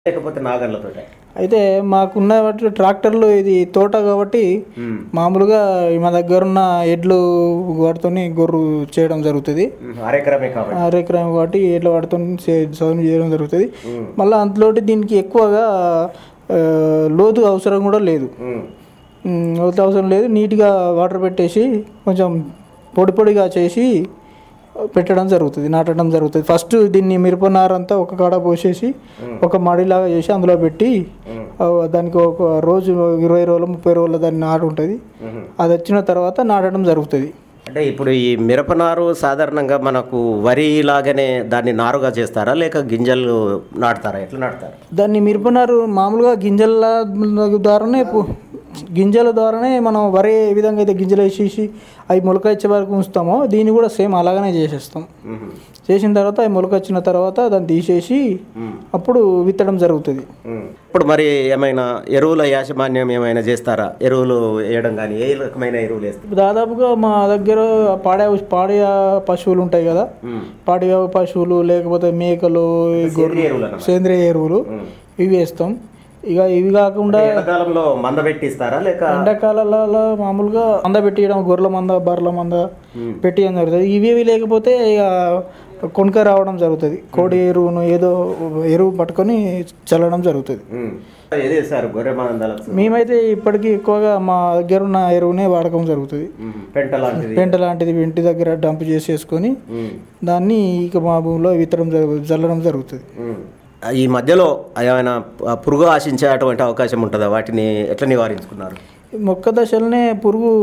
లేకపోతే నాగర్లతో అయితే మాకున్న వాటి ట్రాక్టర్లు ఇది తోట కాబట్టి మామూలుగా మా దగ్గర ఉన్న ఎడ్లు వాటితోని గొర్రు చేయడం జరుగుతుంది అరెకరమే కాబట్టి అరెకరం కాబట్టి ఎడ్ల వాటితో సౌండ్ చేయడం జరుగుతుంది మళ్ళీ అందులోటి దీనికి ఎక్కువగా ఆ, లోతు అవసరం కూడా లేదు ఉమ్. ఉమ్, లోతు అవసరం లేదు నీట్గా వాటర్ పెట్టేసి కొంచెం పొడి పొడిగా చేసి పెట్టడం జరుగుతుంది నాటడం జరుగుతుంది ఫస్ట్ దీన్ని మిరపనారంతా ఒక కాడ పోసేసి ఒక మడిలాగా చేసి అందులో పెట్టి ఆ, దానికి ఒక రోజు ఇరవై రోజులు ముప్పై రోజుల దాన్ని నాటు ఉంటుంది మ్మ్. అది వచ్చిన తర్వాత నాటడం జరుగుతుంది అంటే ఇప్పుడు ఈ మిరపనారు సాధారణంగా మనకు వరి లాగానే దాన్ని నారుగా చేస్తారా లేక గింజలు నాటుతారా ఎట్లా నాటుతారు దాన్ని మిరపనారు మామూలుగా గింజల ద్వారానే పు- గింజల ద్వారానే మనం వరి ఏ విధంగా అయితే గింజలు వేసేసి అవి మొలక వచ్చే వరకు ఉంచుతామో దీన్ని కూడా సేమ్ అలాగనే చేసేస్తాం మ్మ్. చేసిన తర్వాత అవి మొలక వచ్చిన తర్వాత దాన్ని తీసేసి అప్పుడు విత్తడం జరుగుతుంది మ్మ్. ఇప్పుడు మరి ఏమైనా ఎరువుల యాజమాన్యం ఏమైనా చేస్తారా ఎరువులు వేయడం కానీ ఏ రకమైన ఎరువులు వేస్తారు దాదాపుగా మా దగ్గర పాడే పాడి పశువులు ఉంటాయి కదా మ్మ్. పాడి పశువులు లేకపోతే మేకలు ఈ గొర్రెలు సేంద్రియ ఎరువులు అన్నమాట. సేంద్రియ ఎరువులు ఇవి వేస్తాం ఇక ఇవి కాకుండా ఎండాకాలంలో మంద పెట్టిస్తారా లేక ఎండాకాలంలో మామూలుగా మంద పెట్టియడం గొర్రెల మంద బర్రెల మంద పెట్టియడం జరుగుతుంది ఇవి ఇవి లేకపోతే ఇక కొనుక రావడం జరుగుతుంది కోడి ఎరువును ఏదో ఎరువు పట్టుకొని చల్లడం జరుగుతుంది మ్మ్. ఏది వేస్తారు గొర్రె మందలకు మేమైతే ఇప్పటికీ ఎక్కువగా మా దగ్గర ఉన్న ఎరువునే వాడకం జరుగుతుంది మ్మ్. పెంట లాంటిది పెంట లాంటిది ఇంటి దగ్గర డంప్ చేసేసుకొని మ్మ్. దాన్ని ఇక మా భూమిలో విత్తడం జరుగు చల్లడం జరుగుతుంది మ్మ్. ఈ మధ్యలో ఏమైనా పురుగు ఆశించే అటువంటి అవకాశం ఉంటుందా వాటిని ఎట్లా నివారించుకున్నారు మొక్క దశలోనే పురుగు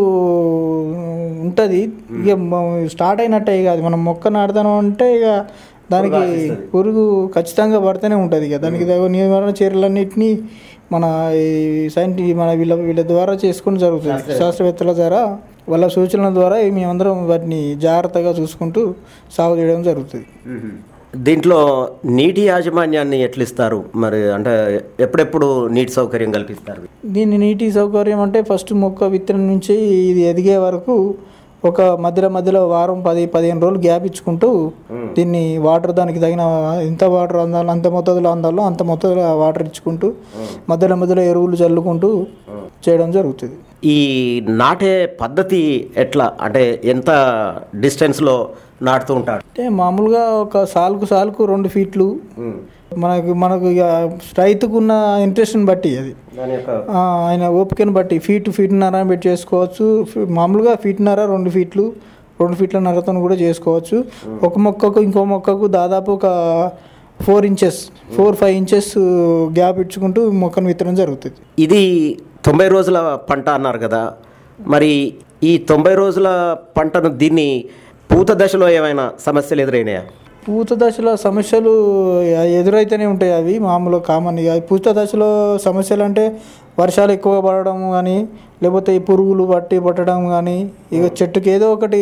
ఉంటుంది ఇక మ- స్టార్ట్ అయినట్టే ఇక అది మనం మొక్క నాటుతాను అంటే ఇక దానికి పురుగు ఖచ్చితంగా పడితేనే ఉంటుంది ఇక దానికి తగు నివారణ చర్యలన్నింటినీ మన ఈ సైంటి మన వీళ్ళ వీళ్ళ ద్వారా చేసుకుని జరుగుతుంది శాస్త్రవేత్తల ద్వారా వాళ్ళ సూచనల ద్వారా మేమందరం వాటిని జాగ్రత్తగా చూసుకుంటూ సాగు చేయడం జరుగుతుంది దీంట్లో నీటి యాజమాన్యాన్ని ఎట్లిస్తారు మరి అంటే ఎప్పుడెప్పుడు నీటి సౌకర్యం కల్పిస్తారు దీన్ని నీటి సౌకర్యం అంటే ఫస్ట్ మొక్క విత్తనం నుంచి ఇది ఎదిగే వరకు ఒక మధ్యలో మధ్యలో వారం పది పదిహేను రోజులు గ్యాప్ ఇచ్చుకుంటూ దీన్ని వాటర్ దానికి తగిన ఎంత వాటర్ అందాలో అంత మొత్తంలో అందాలో అంత మొత్తంలో వాటర్ ఇచ్చుకుంటూ మధ్యలో మధ్యలో ఎరువులు చల్లుకుంటూ చేయడం జరుగుతుంది ఈ నాటే పద్ధతి ఎట్లా అంటే ఎంత డిస్టెన్స్లో నాటుతూ ఉంటాడు అంటే మామూలుగా ఒక సాలుకు సాలుకు రెండు ఫీట్లు మనకు మనకు ఇక రైతుకున్న ఇంట్రెస్ట్ని బట్టి అది దాని యొక్క ఆ, ఆయన ఓపికను బట్టి ఫీట్ ఫీట్నర పెట్టి చేసుకోవచ్చు ఫీ- మామూలుగా ఫీట్నర రెండు ఫీట్లు రెండు ఫీట్ల నరతో కూడా చేసుకోవచ్చు ఒక మొక్కకు ఇంకో మొక్కకు దాదాపు ఒక four inches four five inches gap ఇచ్చుకుంటూ మొక్కను విత్తడం జరుగుతుంది ఇది తొంభై రోజుల పంట అన్నారు కదా మరి ఈ తొంభై రోజుల పంటను దీన్ని పూత దశలో ఏమైనా సమస్యలు ఎదురైనాయా పూత దశలో సమస్యలు ఎదురైతేనే ఉంటాయి అవి మామూలు కామన్ ఇక పూత దశలో సమస్యలు అంటే వర్షాలు ఎక్కువ పడడం కానీ లేకపోతే ఈ పురుగులు పట్టి పట్టడం కానీ ఇక చెట్టుకి ఏదో ఒకటి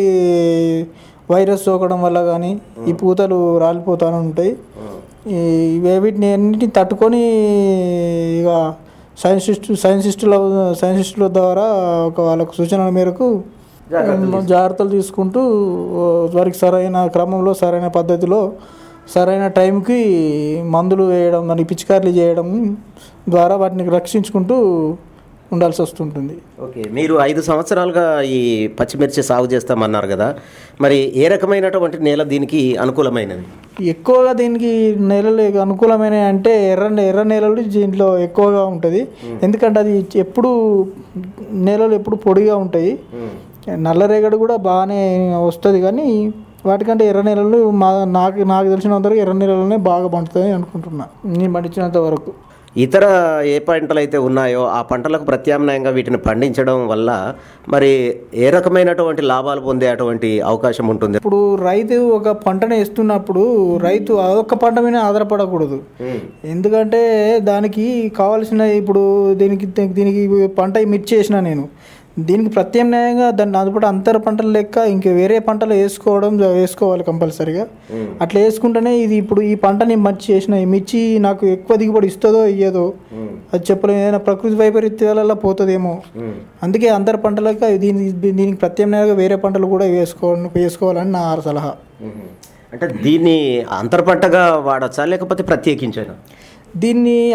వైరస్ సోకడం వల్ల కానీ ఈ పూతలు రాలిపోతూనే ఉంటాయి ఈ వీటిని అన్నిటిని తట్టుకొని ఇక సైన్సిస్టు సైన్సిస్టుల సైన్సిస్టుల ద్వారా ఒక వాళ్ళకు సూచనల మేరకు జాగ్రత్తలు తీసుకుంటూ వారికి సరైన క్రమంలో సరైన పద్ధతిలో సరైన టైంకి మందులు వేయడం మరి పిచికారీలు చేయడం ద్వారా వాటిని రక్షించుకుంటూ ఉండాల్సి వస్తుంటుంది ఓకే మీరు ఐదు సంవత్సరాలుగా ఈ పచ్చిమిర్చి సాగు చేస్తామన్నారు కదా మరి ఏ రకమైనటువంటి నేల దీనికి అనుకూలమైనది ఎక్కువగా దీనికి నేలలు అనుకూలమైన అంటే ఎర్ర ఎర్ర నేలలు దీంట్లో ఎక్కువగా ఉంటుంది ఎందుకంటే అది ఎప్పుడు నేలలు ఎప్పుడు పొడిగా ఉంటాయి నల్లరేగడి కూడా బాగానే వస్తుంది కానీ వాటికంటే ఎర్ర నేలలు మా నాకు నాకు తెలిసినంత వరకు ఎర్ర నేలలోనే బాగా పండుతుంది అనుకుంటున్నా నేను పండించినంత వరకు ఇతర ఏ పంటలు అయితే ఉన్నాయో ఆ పంటలకు ప్రత్యామ్నాయంగా వీటిని పండించడం వల్ల మరి ఏ రకమైనటువంటి లాభాలు పొందే అటువంటి అవకాశం ఉంటుంది ఇప్పుడు రైతు ఒక పంటను వేస్తున్నప్పుడు రైతు అదొక పంట మీద ఆధారపడకూడదు ఎందుకంటే దానికి కావాల్సిన ఇప్పుడు దీనికి దీనికి పంట మిర్చి చేసిన నేను దీనికి ప్రత్యామ్నాయంగా దాన్ని అందుబాటు అంతర పంటలు లెక్క ఇంక వేరే పంటలు వేసుకోవడం జ- వేసుకోవాలి కంపల్సరిగా అట్లా వేసుకుంటేనే ఇది ఇప్పుడు ఈ పంటని మిర్చి చేసిన ఈ మిర్చి నాకు ఎక్కువ దిగుబడి ఇస్తుందో ఇయ్యదో అది చెప్పలేము ఏదైనా ప్రకృతి వైపరీత్యాల పోతుందేమో అందుకే అంతర పంటలకు దీనికి దీనికి ప్రత్యామ్నాయంగా వేరే పంటలు కూడా వేసుకోవాలి వేసుకోవాలని నా సలహా అంటే దీన్ని అంతర్ పంటగా వాడచ్చా లేకపోతే ప్రత్యేకించైనా దీన్ని